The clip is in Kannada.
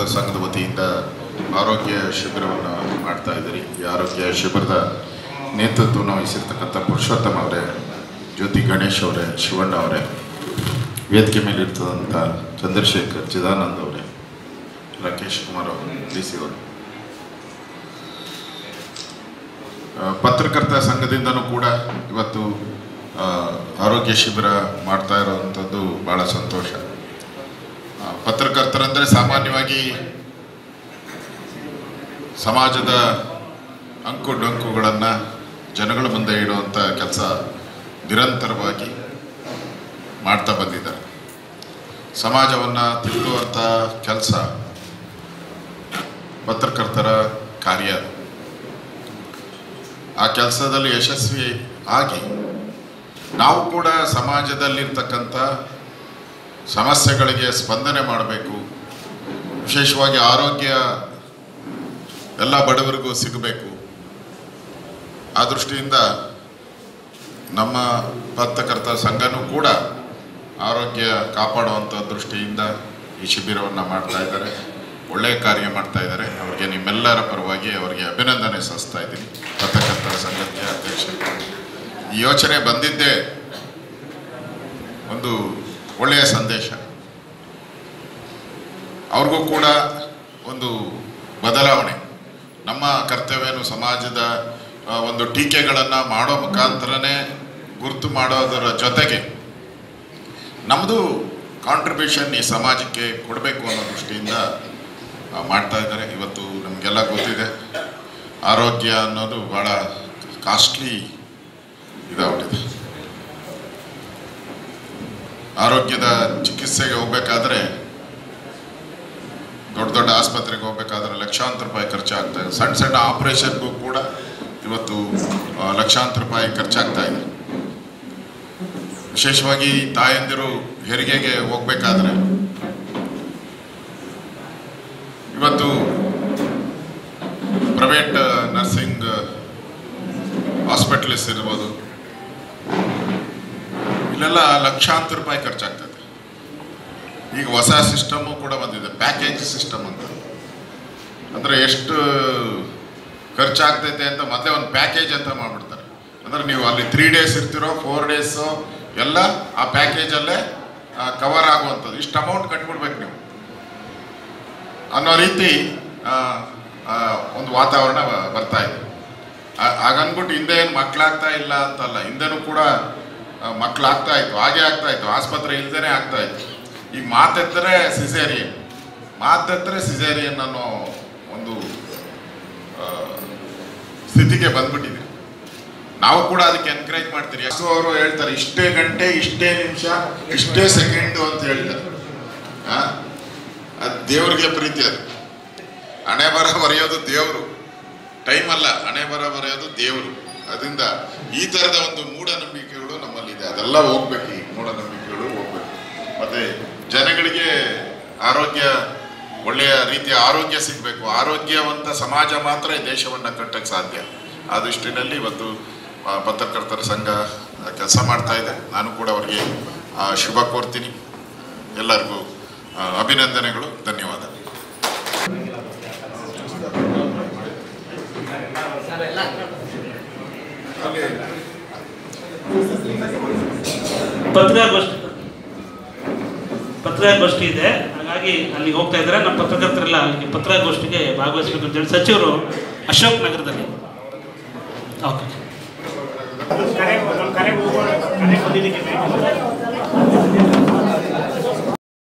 ಪತ್ರಕರ್ತರ ಸಂಘದ ವತಿಯಿಂದ ಆರೋಗ್ಯ ಶಿಬಿರವನ್ನು ಮಾಡ್ತಾ ಇದ್ದೀರಿ ಈ ಆರೋಗ್ಯ ಶಿಬಿರದ ನೇತೃತ್ವವನ್ನು ವಹಿಸಿರ್ತಕ್ಕಂಥ ಪುರುಷೋತ್ತಮ ಅವರೇ ಜ್ಯೋತಿ ಗಣೇಶ್ ಅವರೇ ಶಿವಣ್ಣ ಅವರೇ ವೇದಿಕೆ ಮೇಲೆ ಇರ್ತದಂಥ ಚಂದ್ರಶೇಖರ್ ಚಿದಾನಂದ್ ಅವರೇ ರಾಕೇಶ್ ಕುಮಾರ್ ಅವರು ಡಿ ಸಿ ಅವರು ಆ, ಪತ್ರಕರ್ತ ಸಂಘದಿಂದನೂ ಕೂಡ ಇವತ್ತು ಆ, ಆರೋಗ್ಯ ಶಿಬಿರ ಮಾಡ್ತಾ ಇರೋವಂಥದ್ದು ಭಾಳ ಸಂತೋಷ ಆ, ಪತ್ರಕರ್ತರಂದರೆ ಸಾಮಾನ್ಯವಾಗಿ ಸಮಾಜದ ಅಂಕು ಡೊಂಕುಗಳನ್ನು ಜನಗಳ ಮುಂದೆ ಇಡುವಂಥ ಕೆಲಸ ನಿರಂತರವಾಗಿ ಮಾಡ್ತಾ ಬಂದಿದ್ದಾರೆ ಸಮಾಜವನ್ನು ತಿದ್ದುವಂಥ ಕೆಲಸ ಪತ್ರಕರ್ತರ ಕಾರ್ಯ ಅದು. ಆ ಕೆಲಸದಲ್ಲಿ ಯಶಸ್ವಿ ಆಗಿ ನಾವು ಕೂಡ ಸಮಾಜದಲ್ಲಿರ್ತಕ್ಕಂಥ ಸಮಸ್ಯೆಗಳಿಗೆ ಸ್ಪಂದನೆ ಮಾಡಬೇಕು ವಿಶೇಷವಾಗಿ ಆರೋಗ್ಯ ಎಲ್ಲ ಬಡವರಿಗೂ ಸಿಗಬೇಕು ಆ ದೃಷ್ಟಿಯಿಂದ ನಮ್ಮ ಪತ್ರಕರ್ತರ ಸಂಘನೂ ಕೂಡ ಆರೋಗ್ಯ ಕಾಪಾಡುವಂಥ ದೃಷ್ಟಿಯಿಂದ ಈ ಶಿಬಿರವನ್ನು ಮಾಡ್ತಾ ಇದ್ದಾರೆ ಒಳ್ಳೆಯ ಕಾರ್ಯ ಮಾಡ್ತಾ ಇದ್ದಾರೆ ಅವರಿಗೆ ನಿಮ್ಮೆಲ್ಲರ ಪರವಾಗಿ ಅವರಿಗೆ ಅಭಿನಂದನೆ ಸಲ್ಲಿಸ್ತಾ ಇದ್ದೀನಿ ಪತ್ರಕರ್ತರ ಸಂಘಕ್ಕೆ ಅಧ್ಯಕ್ಷ ಈ ಯೋಚನೆ ಬಂದಿದ್ದೇ ಒಂದು ಒಳ್ಳೆಯ ಸಂದೇಶ ಅವ್ರಿಗೂ ಕೂಡ ಒಂದು ಬದಲಾವಣೆ ನಮ್ಮ ಕರ್ತವ್ಯನು ಸಮಾಜದ ಆ, ಒಂದು ಟೀಕೆಗಳನ್ನು ಮಾಡೋ ಮುಖಾಂತರನೇ ಗುರುತು ಮಾಡೋದರ ಜೊತೆಗೆ ನಮ್ಮದು ಕಾಂಟ್ರಿಬ್ಯೂಷನ್ ಈ ಸಮಾಜಕ್ಕೆ ಕೊಡಬೇಕು ಅನ್ನೋ ದೃಷ್ಟಿಯಿಂದ ಆ, ಮಾಡ್ತಾ ಇದ್ದಾರೆ ಇವತ್ತು ನಮಗೆಲ್ಲ ಗೊತ್ತಿದೆ ಆರೋಗ್ಯ ಅನ್ನೋದು ಭಾಳ ಕಾಸ್ಟ್ಲಿ ಇದಾಗ್ಬಿಟ್ಟಿದೆ ಆರೋಗ್ಯದ ಚಿಕಿತ್ಸೆಗೆ ಹೋಗ್ಬೇಕಾದ್ರೆ ದೊಡ್ಡ ದೊಡ್ಡ ಆಸ್ಪತ್ರೆಗೆ ಹೋಗ್ಬೇಕಾದ್ರೆ ಲಕ್ಷಾಂತರ ರೂಪಾಯಿ ಖರ್ಚಾಗ್ತಾ ಇದೆ ಸಣ್ಣ ಸಣ್ಣ ಆಪರೇಷನ್ಗೂ ಕೂಡ ಇವತ್ತು ಆ, ಲಕ್ಷಾಂತರ ರೂಪಾಯಿ ಖರ್ಚಾಗ್ತಾ ಇದೆ ವಿಶೇಷವಾಗಿ ತಾಯಂದಿರು ಹೆರಿಗೆಗೆ ಹೋಗ್ಬೇಕಾದ್ರೆ ಇವತ್ತು ಪ್ರೈವೇಟ್ ನರ್ಸಿಂಗ್ ಹಾಸ್ಪಿಟಲ್ಸ್ ಇರ್ಬೋದು ಇಲ್ಲೆಲ್ಲ ಲಕ್ಷಾಂತರ ರೂಪಾಯಿ ಖರ್ಚಾಗ್ತದೆ ಈಗ ಹೊಸ ಸಿಸ್ಟಮು ಕೂಡ ಬಂದಿದೆ ಪ್ಯಾಕೇಜ್ ಸಿಸ್ಟಮ್ ಅಂತ ಅಂದರೆ ಎಷ್ಟು ಖರ್ಚಾಗ್ತೈತೆ ಅಂತ ಮೊದಲೇ ಒಂದು ಪ್ಯಾಕೇಜ್ ಅಂತ ಮಾಡ್ಬಿಡ್ತಾರೆ ಅಂದರೆ ನೀವು ಅಲ್ಲಿ ತ್ರೀ ಡೇಸ್ ಇರ್ತಿರೋ ಫೋರ್ ಡೇಸು ಎಲ್ಲ ಆ ಪ್ಯಾಕೇಜಲ್ಲೇ ಕವರ್ ಆಗುವಂಥದ್ದು ಇಷ್ಟು ಅಮೌಂಟ್ ಕಟ್ಬಿಡ್ಬೇಕು ನೀವು ಅನ್ನೋ ರೀತಿ ಆ, ಆ, ಒಂದು ವಾತಾವರಣ ಬ- ಬರ್ತಾ ಇದೆ ಆ- ಹಾಗನ್ಬಿಟ್ಟು ಹಿಂದೆ ಏನು ಮಕ್ಕಳಾಗ್ತಾ ಇಲ್ಲ ಅಂತಲ್ಲ ಹಿಂದೆನೂ ಕೂಡ ಆ, ಮಕ್ಕಳಾಗ್ತಾ ಇತ್ತು ಹಾಗೆ ಆಗ್ತಾ ಇತ್ತು ಆಸ್ಪತ್ರೆ ಇಲ್ದೇನೆ ಆಗ್ತಾ ಇತ್ತು ಈಗ ಮಾತೆತ್ತರೆ ಸಿಸೇರಿಯನ್ ಮಾತೆತ್ತರೆ ಸಿಸೇರಿಯನ್ ಅನ್ನೋ ಒಂದು ಆ, ಸ್ಥಿತಿಗೆ ಬಂದ್ಬಿಟ್ಟಿದೆ ನಾವು ಕೂಡ ಅದಕ್ಕೆ ಎನ್ಕರೇಜ್ ಮಾಡ್ತೀರಿ ಸೊ ಅವರು ಹೇಳ್ತಾರೆ ಇಷ್ಟೇ ಗಂಟೆ ಇಷ್ಟೇ ನಿಮಿಷ ಇಷ್ಟೇ ಸೆಕೆಂಡು ಅಂತ ಹೇಳ್ತಾರೆ ಆ? ಅದು ದೇವ್ರಿಗೆ ಪ್ರೀತಿ ಅದು ಹಣೆ ಬರ ಬರೆಯೋದು ದೇವರು ಟೈಮ್ ಅಲ್ಲ ಹಣೆ ಬರ ಬರೆಯೋದು ದೇವರು ಅದರಿಂದ ಈ ಥರದ ಒಂದು ಮೂಢನಂಬಿಕೆಗಳು ನಮ್ಮಲ್ಲಿದೆ ಅದೆಲ್ಲ ಹೋಗ್ಬೇಕು ಈ ಮೂಢನಂಬಿಕೆಗಳು ಹೋಗ್ಬೇಕು ಮತ್ತೆ ಜನಗಳಿಗೆ ಆರೋಗ್ಯ ಒಳ್ಳೆಯ ರೀತಿಯ ಆರೋಗ್ಯ ಸಿಗಬೇಕು ಆರೋಗ್ಯವಂತ ಸಮಾಜ ಮಾತ್ರ ಈ ದೇಶವನ್ನು ಕಟ್ಟಕ್ಕೆ ಸಾಧ್ಯ ಆ ದೃಷ್ಟಿನಲ್ಲಿ ಇವತ್ತು ಆ, ಪತ್ರಕರ್ತರ ಸಂಘ ಕೆಲಸ ಮಾಡ್ತಾ ಇದೆ ನಾನು ಕೂಡ ಅವರಿಗೆ ಆ, ಶುಭ ಕೋರ್ತೀನಿ ಎಲ್ಲರಿಗೂ ಆ, ಅಭಿನಂದನೆಗಳು ಧನ್ಯವಾದ ಪತ್ರಿಕಾಗೋಷ್ಠಿ ಪತ್ರಿಕಾಗೋಷ್ಠಿ ಇದೆ ಹಾಗಾಗಿ ಅಲ್ಲಿಗೆ ಹೋಗ್ತಾ ಇದ್ದಾರೆ ನಮ್ಮ ಪತ್ರಕರ್ತರೆಲ್ಲ ಅಲ್ಲಿಗೆ ಪತ್ರಿಕಾಗೋಷ್ಠಿಗೆ ಭಾಗವಹಿಸಬೇಕು ಅಂತೇಳಿ ಸಚಿವರು ಅಶೋಕ್ ನಗರದಲ್ಲಿ ಓಕೆ ಕರೆ ನಮ್ಮ ಕರೆ ಹೋಗೋಣ ಕರೆ ಬಂದಿದ್ದಕ್ಕೆ